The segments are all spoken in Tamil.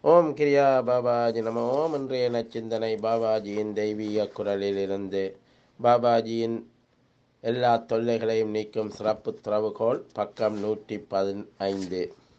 ஓம் கிரியா பாபாஜி நம ஓம் இன்றைய நச்சிந்தனை பாபாஜியின் தெய்வீக குரலிலிருந்து பாபாஜியின் எல்லா தொல்லைகளையும் நீக்கும் சிறப்பு திறவுகோல் பக்கம் நூற்றி பதினைந்து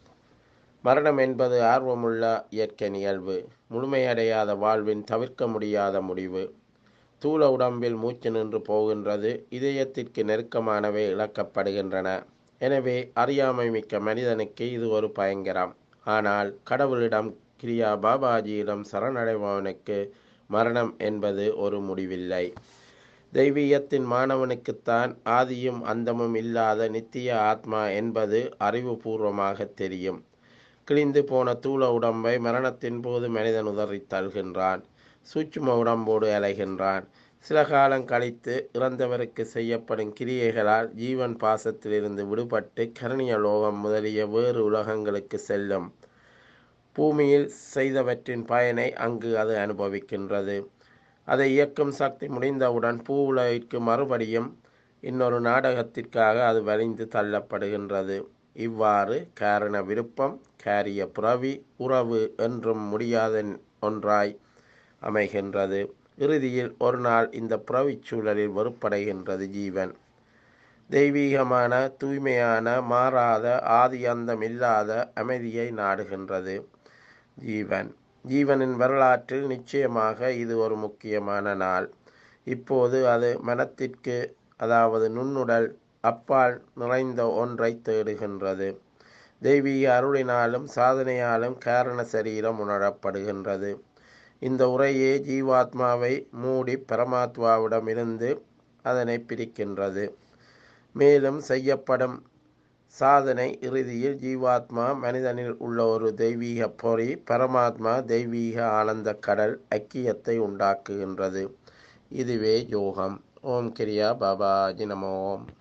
மரணம் என்பது ஆர்வமுள்ள இயற்கை நிகழ்வு முழுமையடையாத வாழ்வின் தவிர்க்க முடியாத முடிவு தூள உடம்பில் மூச்சு நின்று போகின்றது இதயத்திற்கு நெருக்கமானவை இழக்கப்படுகின்றன எனவே அறியாமை மிக்க மனிதனுக்கு இது ஒரு பயங்கரம் ஆனால் கடவுளிடம் கிரியா பாபாஜியிடம் சரணடைபவனுக்கு மரணம் என்பது ஒரு முடிவில்லை தெய்வீகத்தின் மாணவனுக்குத்தான் ஆதியும் அந்தமும் இல்லாத நித்திய ஆத்மா என்பது அறிவுபூர்வமாக தெரியும் கிழிந்து போன தூள உடம்பை மரணத்தின் போது மனிதன் உதறி தள்கின்றான் சூட்சும உடம்போடு அலைகின்றான் சில காலம் கழித்து இறந்தவருக்கு செய்யப்படும் கிரியைகளால் ஜீவன் பாசத்திலிருந்து விடுபட்டு கரணிய லோகம் முதலிய வேறு உலகங்களுக்கு செல்லும் பூமியில் செய்தவற்றின் பயனை அங்கு அது அனுபவிக்கின்றது அதை இயக்கும் சக்தி முடிந்தவுடன் பூ உலகிற்கு மறுபடியும் இன்னொரு நாடகத்திற்காக அது வலிந்து தள்ளப்படுகின்றது இவ்வாறு காரண விருப்பம் காரிய புறவி உறவு என்றும் முடியாத ஒன்றாய் அமைகின்றது இறுதியில் ஒரு நாள் இந்த புறவிச் சூழலில் வெறுப்படைகின்றது ஜீவன் தெய்வீகமான தூய்மையான மாறாத ஆதி அந்தம் இல்லாத அமைதியை நாடுகின்றது ஜீவன் ஜீவனின் வரலாற்றில் நிச்சயமாக இது ஒரு முக்கியமான நாள் இப்போது அது மனத்திற்கு அதாவது நுண்ணுடல் அப்பால் நிறைந்த ஒன்றை தேடுகின்றது தெய்வீக அருளினாலும் சாதனையாலும் காரண சரீரம் உணரப்படுகின்றது இந்த உரையே ஜீவாத்மாவை மூடி பரமாத்மாவிடமிருந்து அதனை பிரிக்கின்றது மேலும் செய்யப்படும் சாதனை இறுதியில் ஜீவாத்மா மனிதனில் உள்ள ஒரு தெய்வீக பொறி பரமாத்மா தெய்வீக ஆனந்த கடல் ஐக்கியத்தை உண்டாக்குகின்றது இதுவே யோகம் ஓம் கிரியா பாபாஜி நமோம்